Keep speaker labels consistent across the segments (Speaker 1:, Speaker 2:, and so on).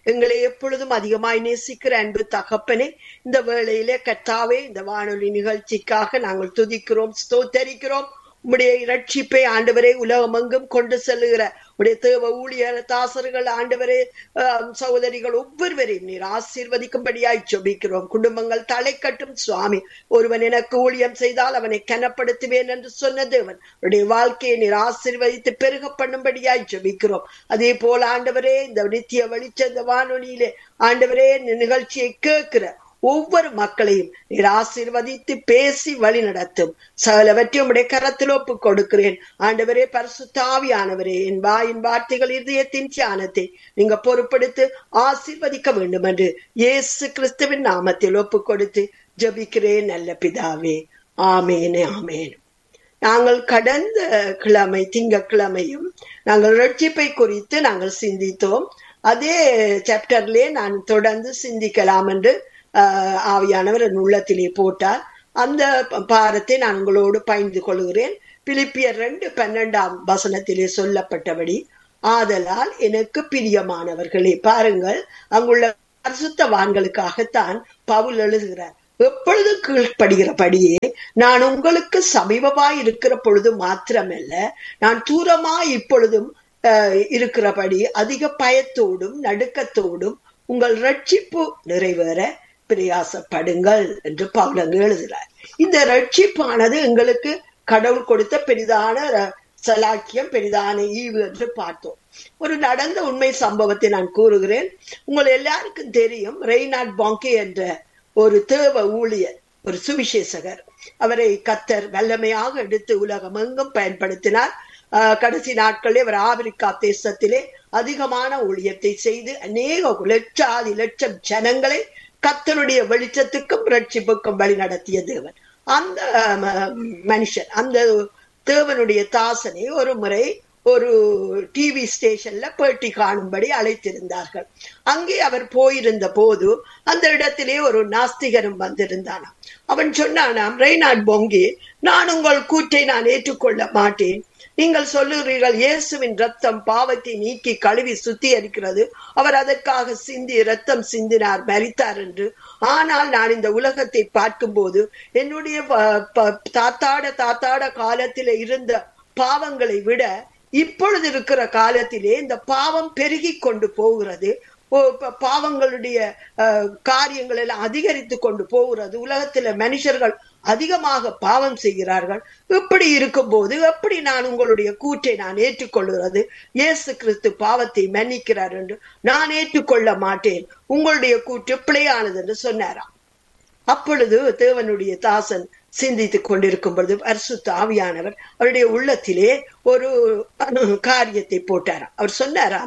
Speaker 1: எங்களை எப்பொழுதும் அதிகமாய் நேசிக்கிற அன்பு தகப்பனே இந்த வேளையிலே கர்த்தாவே இந்த வானொலி நிகழ்ச்சிக்காக நாங்கள் துதிக்கிறோம் ஸ்தோத்தரிக்கிறோம் உம்முடைய இரட்சிப்பை ஆண்டவரே உலகமெங்கும் கொண்டு செல்லுகிற உடைய தேவ ஊழியர் தாசர்கள் ஆண்டவரே ஆஹ், சகோதரிகள் ஒவ்வொருவரையும் நீர் ஆசீர்வதிக்கும்படியாய் ஜெபிக்கிறோம் குடும்பங்கள் தலை கட்டும் சுவாமி ஒருவன் எனக்கு ஊழியம் செய்தால் அவனை கனப்படுத்துவேன் என்று சொன்ன தேவன் அவருடைய வாழ்க்கையை நீர் ஆசீர்வதித்து பெருக பண்ணும்படியாய் ஜெபிக்கிறோம் அதே போல ஆண்டவரே இந்த நித்திய வெளிச்ச இந்த வானொலியிலே ஆண்டவரே இந்த நிகழ்ச்சியை கேட்கிற ஒவ்வொரு மக்களையும் நீர் ஆசீர்வதித்து பேசி வழி நடத்தும் சகலவற்றையும் உடைய கரத்தில் ஒப்புக் கொடுக்கிறேன் ஆண்டவரே பரிசுத்தாவியானவரே என் வாயின் வார்த்தைகள் இதயத்தின் தியானத்தை நீங்க பொறுப்படுத்து ஆசீர்வதிக்க வேண்டும் என்று இயேசு கிறிஸ்துவின் நாமத்தில் ஒப்புக் கொடுத்து ஜெபிக்கிறேன் நல்ல பிதாவே ஆமேனே ஆமேன் நாங்கள் கடந்த கிழமை திங்கட்கிழமையும் நாங்கள் ரட்சிப்பை குறித்து நாங்கள் சிந்தித்தோம் அதே சாப்டர்லே நான் தொடர்ந்து சிந்திக்கலாம் என்று ஆஹ், ஆவியானவர் என் உள்ளத்திலே போட்டார் அந்த பாரத்தை நான் உங்களோடு பகிர்ந்து கொள்கிறேன் பிலிப்பியர் ரெண்டு பன்னெண்டாம் வசனத்திலே சொல்லப்பட்டபடி ஆதலால் எனக்கு பிரியமானவர்களே பாருங்கள் அங்குள்ள பரிசுத்தவான்களுக்காகத்தான் பவுல் எழுதுகிறார் எப்பொழுதும் கீழ்ப்படுகிறபடியே நான் உங்களுக்கு சமீபமாய் இருக்கிற பொழுது மாத்திரமல்ல நான் தூரமாய் இப்பொழுதும் அஹ், இருக்கிறபடி அதிக பயத்தோடும் நடுக்கத்தோடும் உங்கள் ரட்சிப்பு நிறைவேற பிரயாசப்படுங்கள் என்று பவுல் அங்கு எழுதுகிறார் இந்த ரட்சிப்பானது எங்களுக்கு கடவுள் கொடுத்த பெரிதான ர- சலாக்கியம் பெரிதான ஈவு என்று பார்த்தோம் ஒரு நடந்த உண்மை சம்பவத்தை நான் கூறுகிறேன் உங்கள் எல்லாருக்கும் தெரியும் ரெய்னாட் பாங்கே என்ற ஒரு தேவ ஊழியர் ஒரு சுவிசேஷகர் அவரை கத்தர் வல்லமையாக எடுத்து உலகம் எங்கும் பயன்படுத்தினார் ஆஹ் கடைசி நாட்களில் அவர் ஆப்பிரிக்கா தேசத்திலே அதிகமான ஊழியத்தை செய்து அநேக லட்சாதி லட்சம் ஜனங்களை கத்தருடைய வெளிச்சத்துக்கும் ரட்சிப்புக்கும் வழி நடத்திய தேவன் அந்த ம- மனுஷன் அந்த தேவனுடைய தாசனை ஒரு முறை ஒரு டிவி ஸ்டேஷன்ல பேட்டி காணும்படி அழைத்திருந்தார்கள் அங்கே அவர் போயிருந்த போது அந்த இடத்திலே ஒரு நாஸ்திகரும் வந்திருந்தானாம் அவன் சொன்னானாம் ரெய்னாட் பொங்கி நான் உங்கள் கூற்றை நான் ஏற்றுக்கொள்ள மாட்டேன் நீங்கள் சொல்லுகிறீர்கள் இயேசுவின் ரத்தம் பாவத்தை நீக்கி கழுவி சுத்திகரிக்கிறது அவர் அதற்காக சிந்தி ரத்தம் சிந்தினார் மரித்தார் என்று ஆனால் நான் இந்த உலகத்தை பார்க்கும்போது என்னுடைய ப- ப- தாத்தாட தாத்தாட காலத்திலே இருந்த பாவங்களை விட இப்பொழுது இருக்கிற காலத்திலே இந்த பாவம் பெருகி கொண்டு போகிறது ஓ, ப- பாவங்களுடைய அஹ், காரியங்கள் எல்லாம் அதிகரித்து கொண்டு போகிறது உலகத்துல மனுஷர்கள் அதிகமாக பாவம் செய்கிறார்கள் இப்படி இருக்கும்போது எப்படி நான் உங்களுடைய கூற்றை நான் ஏற்றுக்கொள்கிறது இயேசு கிறிஸ்து பாவத்தை மன்னிக்கிறார் என்று நான் ஏற்றுக்கொள்ள மாட்டேன் உங்களுடைய கூற்று பிழையானது என்று சொன்னாராம் அப்பொழுது தேவனுடைய தாசன் சிந்தித்துக் கொண்டிருக்கும் பொழுது பரிசுத்த ஆவியானவர் அவருடைய உள்ளத்திலே ஒரு காரியத்தை போட்டாராம் அவர் சொன்னாராம்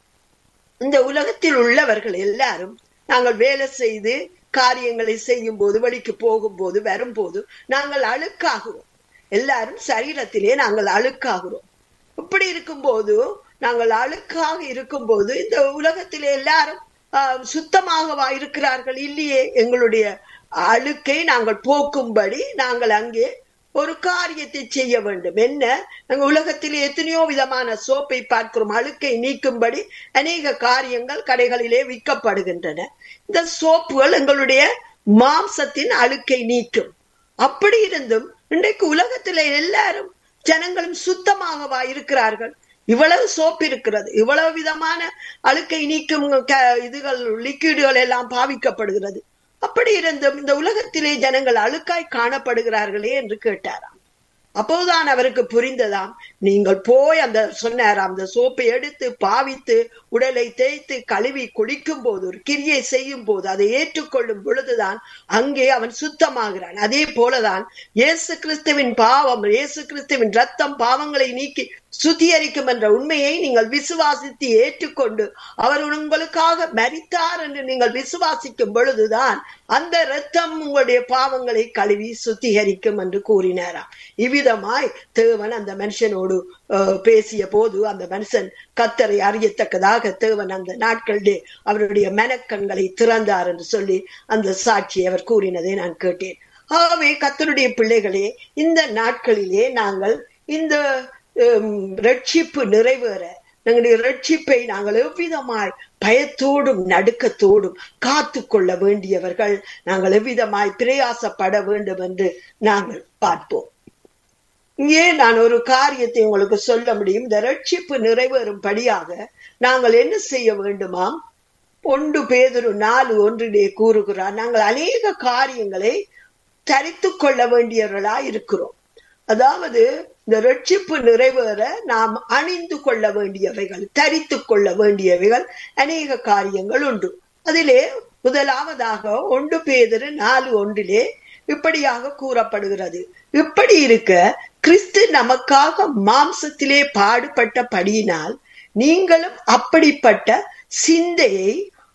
Speaker 1: இந்த உலகத்தில் உள்ளவர்கள் எல்லாரும் நாங்கள் வேலை செய்து காரியங்களை செய்யும் போது வழிக்கு போகும்போது வரும்போது நாங்கள் அழுக்காகிறோம் எல்லாரும் சரீரத்திலே நாங்கள் அழுக்காகிறோம் இப்படி இருக்கும்போது நாங்கள் அழுக்காக இருக்கும்போது இந்த உலகத்திலே எல்லாரும் ஆஹ், சுத்தமாகவா இருக்கிறார்கள் இல்லையே எங்களுடைய அழுக்கை நாங்கள் போக்கும்படி நாங்கள் அங்கே ஒரு காரியத்தை செய்ய வேண்டும் என்ன நாங்க உலகத்திலே எத்தனையோ விதமான சோப்பை பார்க்கிறோம் அழுக்கை நீக்கும்படி அநேக காரியங்கள் கடைகளிலே விற்கப்படுகின்றன இந்த சோப்புகள் எங்களுடைய மாம்சத்தின் அழுக்கை நீக்கும் அப்படி இருந்தும் இன்றைக்கு உலகத்திலே எல்லாரும் ஜனங்களும் சுத்தமாகவா இருக்கிறார்கள் இவ்வளவு சோப்பு இருக்கிறது இவ்வளவு விதமான அழுக்கை நீக்கும் க- இதுகள் லிக்விடுகள் எல்லாம் பாவிக்கப்படுகிறது அப்படி இருந்தும் இந்த உலகத்திலே ஜனங்கள் அழுக்காய் காணப்படுகிறார்களே என்று கேட்டாராம் அப்போதுதான் அவருக்கு புரிந்ததாம் நீங்கள் போய் அந்த சொன்னாராம் அந்த சோப்பை எடுத்து பாவித்து உடலை தேய்த்து கழுவி குளிக்கும் போது ஒரு கிரியை செய்யும் போது அதை ஏற்றுக்கொள்ளும் பொழுதுதான் அங்கே அவன் சுத்தமாகிறான் அதே போலதான் இயேசு கிறிஸ்துவின் பாவம் இயேசு கிறிஸ்துவின் ரத்தம் பாவங்களை நீக்கி சுத்திகரிக்கும் என்ற உண்மையை நீங்கள் விசுவாசித்து ஏற்றுக்கொண்டு அவர் உங்களுக்காக மரித்தார் என்று நீங்கள் விசுவாசிக்கும் பொழுதுதான் அந்த இரத்தம் உங்களுடைய பாவங்களை கழுவி சுத்திகரிக்கும் என்று கூறினாராம் இவ்விதமாய் தேவன் அந்த மனுஷனோடு அஹ், பேசிய போது அந்த மனுஷன் கத்தரை அறியத்தக்கதாக தேவன் அந்த நாட்களிலே அவருடைய மனக்கண்களை திறந்தார் என்று சொல்லி அந்த சாட்சியை அவர் கூறினதை நான் கேட்டேன் ஆகவே கத்தருடைய பிள்ளைகளே இந்த நாட்களிலே நாங்கள் இந்த ஹம், ரட்சிப்பு நிறைவேற எங்களுடைய ரட்சிப்பை நாங்கள் எவ்விதமாய் பயத்தோடும் நடுக்கத்தோடும் காத்து கொள்ள வேண்டியவர்கள் நாங்கள் எவ்விதமாய் பிரயாசப்பட வேண்டும் என்று நாங்கள் பார்ப்போம் இங்கே நான் ஒரு காரியத்தை உங்களுக்கு சொல்ல முடியும் இந்த ரட்சிப்பு நிறைவேறும்படியாக நாங்கள் என்ன செய்ய வேண்டுமாம் ஒன்று பேதொரு நாலு ஒன்றிலே கூறுகிறார் நாங்கள் அநேக காரியங்களை தரித்து கொள்ள வேண்டியவர்களா இருக்கிறோம் அதாவது இந்த ரட்சிப்பு நிறைவேற நாம் அணிந்து கொள்ள வேண்டியவைகள் தரித்து கொள்ள வேண்டியவைகள் அநேக காரியங்கள் உண்டு அதிலே முதலாவதாக ஒன்று பேதரு நாலு ஒன்றிலே இப்படியாக கூறப்படுகிறது இப்படி இருக்க கிறிஸ்து நமக்காக மாம்சத்திலே பாடுபட்ட படியினால் நீங்களும் அப்படிப்பட்ட சிந்தையை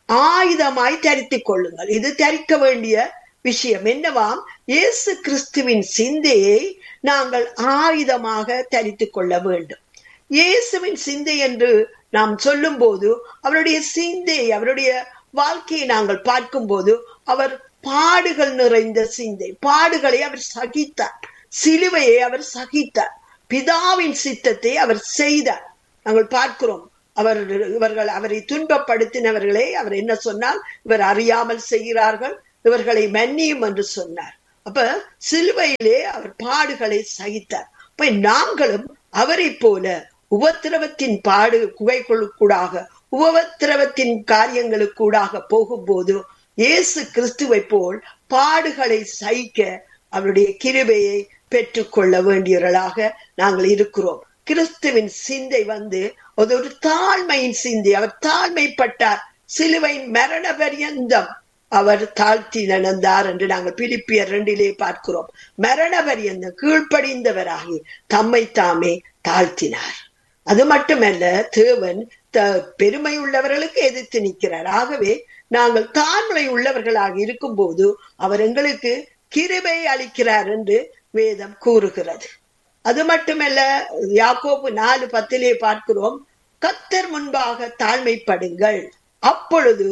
Speaker 1: ஆயுதமாய் தரித்துக் கொள்ளுங்கள் இது தரிக்க வேண்டிய விஷயம் என்னவாம் இயேசு கிறிஸ்துவின் சிந்தையை நாங்கள் ஆயுதமாக தரித்துக் கொள்ள வேண்டும் இயேசுவின் சிந்தை என்று நாம் சொல்லும் போது அவருடைய சிந்தை அவருடைய வாழ்க்கையை நாங்கள் பார்க்கும்போது அவர் பாடுகள் நிறைந்த சிந்தை பாடுகளை அவர் சகித்தார் சிலுவையை அவர் சகித்தார் பிதாவின் சித்தத்தை அவர் செய்தார் நாங்கள் பார்க்கிறோம் அவர் இவர்கள் அவரை துன்பப்படுத்தினவர்களே அவர் என்ன சொன்னால் இவர் அறியாமல் செய்கிறார்கள் இவர்களை மன்னியும் என்று சொன்னார் அப்ப சிலுவையிலே அவர் பாடுகளை சகித்தார் அப்ப நாங்களும் அவரை போல உபத்திரவத்தின் பாடு குகைகளுக்கூடாக உபத்திரவத்தின் காரியங்களுக்கூடாக போகும்போது இயேசு கிறிஸ்துவை போல் பாடுகளை சகிக்க அவருடைய கிருபையை பெற்றுக்கொள்ள வேண்டியவர்களாக நாங்கள் இருக்கிறோம் கிறிஸ்துவின் சிந்தை வந்து அது ஒரு தாழ்மையின் சிந்தை அவர் தாழ்மைப்பட்டார் சிலுவையின் மரண பரியந்தம் அவர் தாழ்த்தி நடந்தார் என்று நாங்கள் பிலிப்பியர் ரெண்டிலே பார்க்கிறோம் மரண பரியந்தம் கீழ்ப்படிந்தவராகி தம்மை தாமே தாழ்த்தினார் அது மட்டுமல்ல தேவன் பெருமை உள்ளவர்களுக்கு எதிர்த்து நிற்கிறார் ஆகவே நாங்கள் தாழ்மை உள்ளவர்களாக இருக்கும் போது அவர் எங்களுக்கு கிருபை அளிக்கிறார் என்று வேதம் கூறுகிறது அது மட்டுமல்ல யாக்கோபு நாலு பத்திலே பார்க்கிறோம் கத்தர் முன்பாக தாழ்மைப்படுங்கள் அப்பொழுது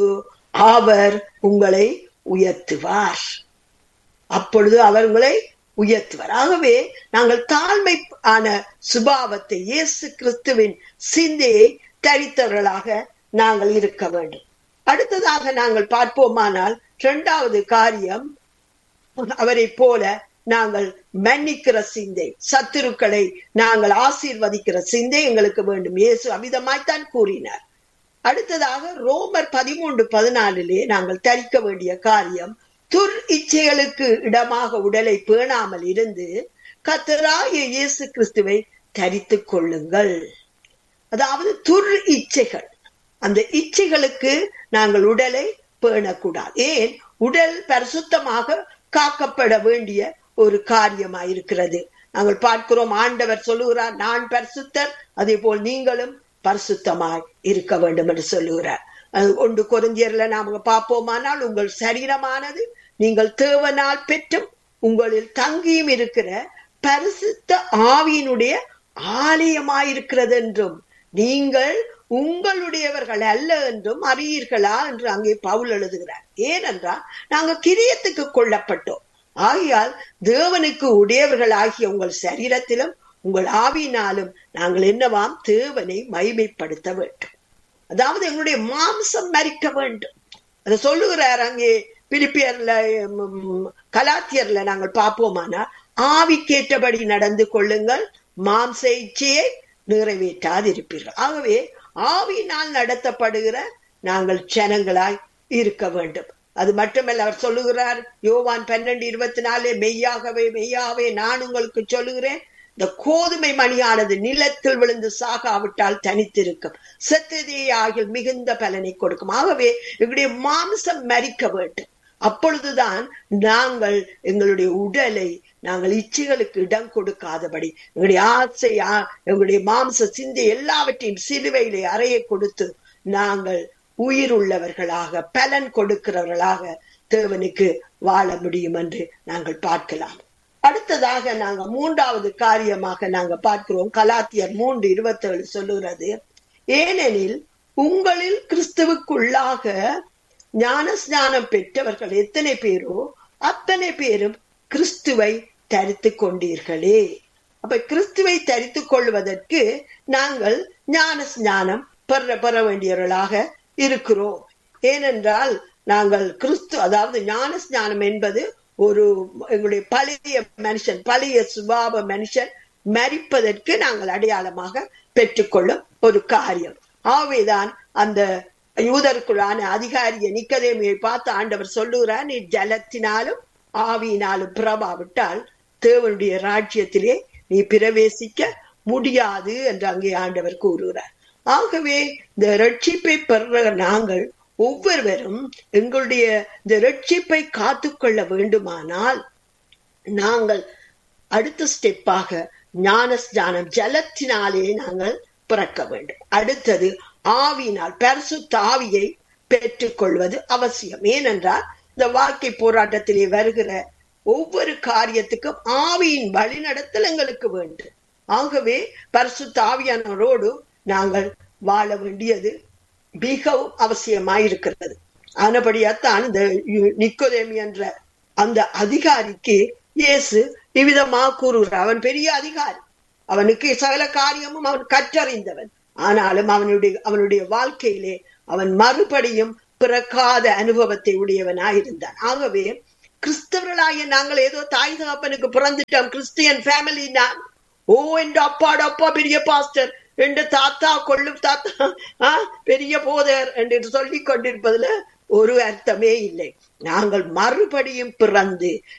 Speaker 1: அவர் உங்களை உயர்த்துவார் அப்பொழுது அவர் உங்களை உயர்த்துவார் ஆகவே நாங்கள் தாழ்மை ஆன சுபாவத்தை இயேசு கிறிஸ்துவின் சிந்தையை தரித்தவர்களாக நாங்கள் இருக்க வேண்டும் அடுத்ததாக நாங்கள் பார்ப்போமானால் இரண்டாவது காரியம் அவரை போல நாங்கள் மன்னிக்கிற சிந்தை சத்துருக்களை நாங்கள் ஆசீர்வதிக்கிற சிந்தை எங்களுக்கு வேண்டும் இயேசு அமிதமாய்த்தான் கூறினார் அடுத்ததாக ரோமர் பதிமூன்று பதினாலிலே நாங்கள் தரிக்க வேண்டிய காரியம் துர் இச்சைகளுக்கு இடமாக உடலை பேணாமல் இருந்து கத்தராய இயேசு கிறிஸ்துவை தரித்து கொள்ளுங்கள் அதாவது துர் இச்சைகள் அந்த இச்சைகளுக்கு நாங்கள் உடலை பேணக்கூடாது ஏன் உடல் பரிசுத்தமாக காக்கப்பட வேண்டிய ஒரு காரியமாயிருக்கிறது நாங்கள் பார்க்கிறோம் ஆண்டவர் சொல்லுகிறார் நான் பரிசுத்தர் அதே போல் நீங்களும் பரிசுத்தமாய் இருக்க வேண்டும் என்று சொல்லுகிறார் ஒன்று குறைஞ்சியர்ல நாம பார்ப்போமானால் உங்கள் சரீரமானது நீங்கள் தேவனால் பெற்றும் உங்களில் தங்கியும் இருக்கிற பரிசுத்த ஆவியினுடைய ஆலயமாயிருக்கிறது என்றும் நீங்கள் உங்களுடையவர்கள் அல்ல என்றும் அறியீர்களா என்று அங்கே பவுல் எழுதுகிறார் ஏனென்றால் நாங்க கிரியத்துக்கு கொல்லப்பட்டோம் ஆகையால் தேவனுக்கு உடையவர்கள் ஆகிய உங்கள் சரீரத்திலும் உங்கள் ஆவியினாலும் நாங்கள் என்னவாம் தேவனை மைமைப்படுத்த வேண்டும் அதாவது எங்களுடைய மாம்சம் மறிக்க வேண்டும் அதை சொல்லுகிறார் அங்கே பிலிப்பியர்ல கலாத்தியர்ல நாங்கள் பார்ப்போமானா ஆவிக்கேற்றபடி நடந்து கொள்ளுங்கள் மாம்ச இச்சையை நிறைவேற்றாதிருப்பீர்கள் ஆகவே ஆவியினால் நடத்தப்படுகிற நாங்கள் ஜனங்களாய் இருக்க வேண்டும் அது மட்டுமல்ல அவர் சொல்லுகிறார் யோவான் பன்னெண்டு இருபத்தி நாலு மெய்யாகவே மெய்யாகவே நான் உங்களுக்கு சொல்லுகிறேன் இந்த கோதுமை மணியானது நிலத்தில் விழுந்து சாகாவிட்டால் தனித்திருக்கும் செத்ததே ஆகில் மிகுந்த பலனை கொடுக்கும் ஆகவே எங்களுடைய மாம்சம் மறிக்க வேண்டும் அப்பொழுதுதான் நாங்கள் எங்களுடைய உடலை நாங்கள் இச்சைகளுக்கு இடம் கொடுக்காதபடி எங்களுடைய ஆசை எங்களுடைய மாம்ச சிந்தை எல்லாவற்றையும் சிலுவையிலே அறைய கொடுத்து நாங்கள் உயிர் உள்ளவர்களாக பலன் கொடுக்கிறவர்களாக தேவனுக்கு வாழ முடியும் என்று நாங்கள் பார்க்கலாம் அடுத்ததாக நாங்க மூன்றாவது காரியமாக நாங்க பார்க்கிறோம் கலாத்தியர் மூன்று இருபத்தி ஏழு சொல்லுகிறது ஏனெனில் உங்களில் கிறிஸ்துவுக்குள்ளாக ஞான ஸ்நானம் பெற்றவர்கள் எத்தனை பேரோ அத்தனை பேரும் கிறிஸ்துவை தரித்து கொண்டீர்களே அப்ப கிறிஸ்துவை தரித்து கொள்வதற்கு நாங்கள் ஞான ஸ்நானம் பெற பெற வேண்டியவர்களாக இருக்கிறோம் ஏனென்றால் நாங்கள் கிறிஸ்து அதாவது ஞான ஸ்நானம் என்பது ஒரு எங்களுடைய பழைய மனுஷன் பழைய சுபாவ மனுஷன் மரிப்பதற்கு நாங்கள் அடையாளமாக பெற்றுக்கொள்ளும் ஒரு காரியம் ஆகவேதான் அந்த யூதருக்குள்ளான அதிகாரிய நிக்கதேமியை பார்த்து ஆண்டவர் சொல்லுகிறார் நீ ஜலத்தினாலும் ஆவியினாலும் பிரபாவிட்டால் தேவனுடைய ராஜ்யத்திலே நீ பிரவேசிக்க முடியாது என்று அங்கே ஆண்டவர் கூறுகிறார் ஆகவே இந்த ரட்சிப்பை பெறுற நாங்கள் ஒவ்வொருவரும் எங்களுடைய இந்த ரட்சிப்பை காத்துக்கொள்ள வேண்டுமானால் நாங்கள் அடுத்த ஸ்டெப்பாக ஞான ஸ்நானம் ஜலத்தினாலே நாங்கள் பிறக்க வேண்டும் அடுத்தது ஆவியினால் பரிசுத்த ஆவியை பெற்றுக்கொள்வது அவசியம் ஏனென்றால் இந்த வாழ்க்கை போராட்டத்திலே வருகிற ஒவ்வொரு காரியத்துக்கும் ஆவியின் வழிநடத்தல் எங்களுக்கு வேண்டும் ஆகவே பரிசுத்த ஆவியானவரோடு நாங்கள் வாழ வேண்டியது மிகவும் அவசியமாயிருக்கிறது ஆனபடியாத்தான் இந்த நிக்கோதேமி என்ற அந்த அதிகாரிக்கு இயேசு இவ்விதமா கூறுகிறார் அவன் பெரிய அதிகாரி அவனுக்கு சகல காரியமும் அவன் கற்றறிந்தவன் ஆனாலும் அவனுடைய அவனுடைய வாழ்க்கையிலே அவன் மறுபடியும் பிறக்காத அனுபவத்தை உடையவனாயிருந்தான் ஆகவே கிறிஸ்தவர்களாகிய நாங்கள் ஏதோ தாய் தகப்பனுக்கு பிறந்துட்டோம் கிறிஸ்டியன் ஃபேமிலி நான் ஓ என்ற அப்பாட அப்பா பெரிய பாஸ்டர் என்ற தாத்தா கொள்ளும் தாத்தா ஆஹ் பெரிய போதர் என்று சொல்லிக் கொண்டிருப்பதுல ஒரு அர்த்தமே இல்லை நாங்கள் மறுபடியும் பிறந்து